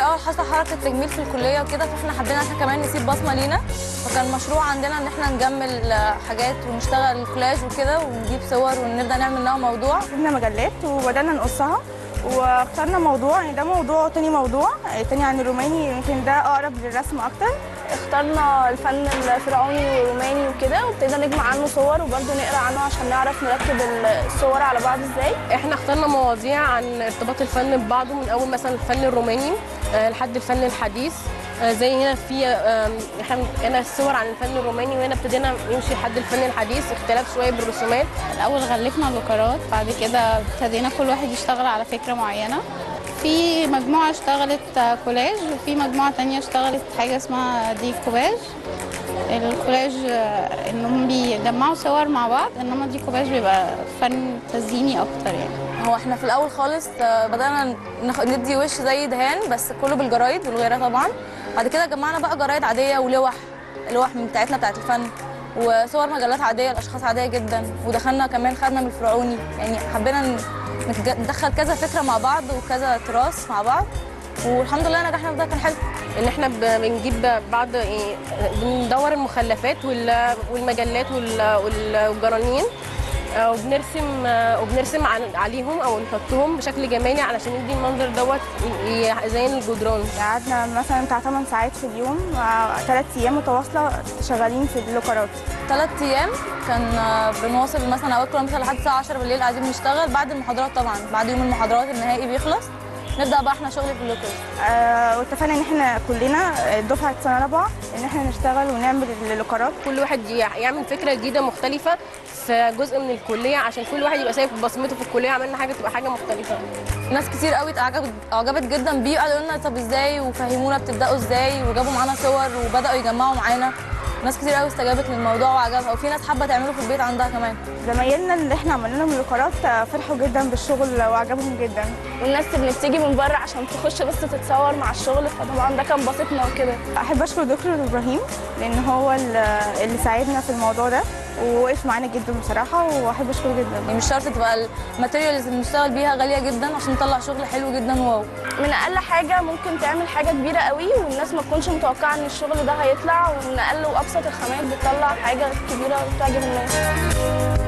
الاول حصل حركه تجميل في الكليه وكده فاحنا حبينا احنا كمان نسيب بصمه لينا فكان مشروع عندنا ان احنا نجمل آه، حاجات ونشتغل كولاج وكده ونجيب صور ونبدا نعمل منها موضوع جبنا مجلات وبدأنا نقصها واخترنا موضوع يعني ده موضوع تاني موضوع آه، تاني عن الروماني يمكن ده أقرب للرسم أكتر اخترنا الفن الفرعوني والروماني وكده وابتدينا نجمع عنه صور وبرضه نقرا عنه عشان نعرف نركب الصور على بعض ازاي احنا اخترنا مواضيع عن ارتباط الفن ببعضه من اول مثلا الفن الروماني آه، لحد الفن الحديث آه، زي هنا في آم، احنا هنا الصور عن الفن الروماني وهنا ابتدينا نمشي لحد الفن الحديث اختلاف شويه بالرسومات الأول غلفنا اللوكرات بعد كده ابتدينا كل واحد يشتغل على فكرة معينة في مجموعة اشتغلت كولاج وفي مجموعة تانية اشتغلت حاجة اسمها ديكوباج الكولاج آه، انهم بيجمعوا صور مع بعض انما الديكوباج بيبقى فن تزييني اكتر يعني هو احنا في الاول خالص آه، بدانا نخ- ندي وش زي دهان بس كله بالجرايد والغيره طبعا بعد كده جمعنا بقى جرايد عاديه ولوح لوح من بتاعتنا بتاعت الفن وصور مجلات عاديه لاشخاص عاديه جدا ودخلنا كمان خدنا من الفرعوني يعني حبينا ن- نتج- ندخل كذا فكره مع بعض وكذا تراث مع بعض والحمد لله نجحنا في ده كان حلو ان احنا ب- بنجيب بعض يعني بندور المخلفات وال- والمجلات وال- وال- والجرانين آه، وبنرسم آه، وبنرسم عن- عليهم او نحطهم بشكل جمالي علشان يدي المنظر دوت ي- يزين الجدران قعدنا مثلا بتاع 8 ساعات في اليوم ثلاث أيام متواصلة شغالين في اللوكرات ثلاث ايام كان آه، بنواصل مثلا اوقات كنا مثلا لحد الساعه 10 بالليل قاعدين بنشتغل بعد المحاضرات طبعا بعد يوم المحاضرات النهائي بيخلص نبدا بقى احنا شغل في اللوكر آه، واتفقنا ان احنا كلنا آه، دفعه سنه رابعه ان احنا نشتغل ونعمل اللوكرات كل واحد ي- يعمل فكره جديده مختلفه في جزء من الكليه عشان كل واحد يبقى سايب بصمته في الكليه عملنا حاجه تبقى حاجه مختلفه ناس كتير قوي اتعجبت اعجبت جدا بيه قالوا لنا طب ازاي وفهمونا بتبداوا ازاي وجابوا معانا صور وبداوا يجمعوا معانا ناس كتير قوي استجابت للموضوع وعجبها وفي ناس حابه تعمله في البيت عندها كمان زمايلنا اللي احنا عملنا لهم اللوكرات آه، فرحوا جدا بالشغل وعجبهم جدا والناس اللي بتيجي من بره عشان تخش بس تتصور مع الشغل فطبعا ده كان بسيطنا وكده احب اشكر دكتور ابراهيم لان هو اللي اللي ساعدنا في الموضوع ده ووقف معانا جدا بصراحه واحب اشكره جدا يعني مش شرط تبقى الماتيريالز اللي بنشتغل بيها غاليه جدا عشان نطلع شغل حلو جدا واو من اقل حاجه ممكن تعمل حاجه كبيره قوي والناس ما تكونش متوقعه ان الشغل ده هيطلع ومن اقل وابسط الخامات بتطلع حاجه كبيره وتعجب الناس